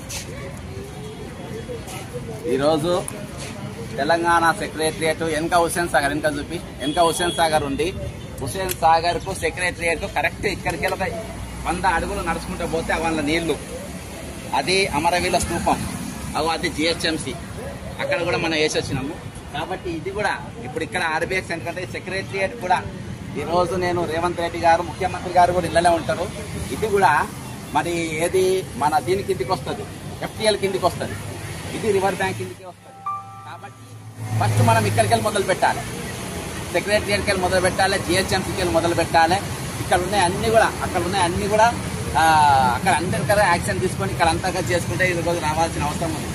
ఈరోజు తెలంగాణ సెక్రటరియట్ వెనక హుసేన్ సాగర్ వెనక చూపి వెనక హుసేన్ సాగర్ ఉంది హుసేన్ సాగర్ కు సెక్రటరియట్ కరెక్ట్ ఇక్కడికి ఒక వంద అడుగులు నడుచుకుంటూ పోతే వాళ్ళ నీళ్లు అది అమరవీల స్తూపం అవి అది జిహెచ్ఎంసి అక్కడ కూడా మనం వేసి వచ్చినాము కాబట్టి ఇది కూడా ఇప్పుడు ఇక్కడ ఆర్బీఎక్స్ ఎందుకంటే సెక్రటరియట్ కూడా ఈ రోజు నేను రేవంత్ రెడ్డి గారు ముఖ్యమంత్రి గారు కూడా ఇళ్ళనే ఉంటారు ఇది కూడా మరి ఏది మన దీని కిందికి వస్తుంది ఎఫ్టీఎల్ కిందికి వస్తుంది ఇది రివర్ బ్యాంక్ కిందికి వస్తుంది కాబట్టి ఫస్ట్ మనం ఇక్కడికి వెళ్ళి మొదలు పెట్టాలి సెక్రటరియట్కి వెళ్ళి మొదలు పెట్టాలి జిహెచ్ఎంసీకి వెళ్ళి మొదలు పెట్టాలి ఇక్కడ ఉన్నాయి అన్ని కూడా అక్కడ ఉన్నాయి అన్ని కూడా ఆ, అక్కడ అందరికీ యాక్షన్ తీసుకొని ఇక్కడ అంతగా చేసుకుంటే ఈ రోజు రావాల్సిన అవసరం ఉంది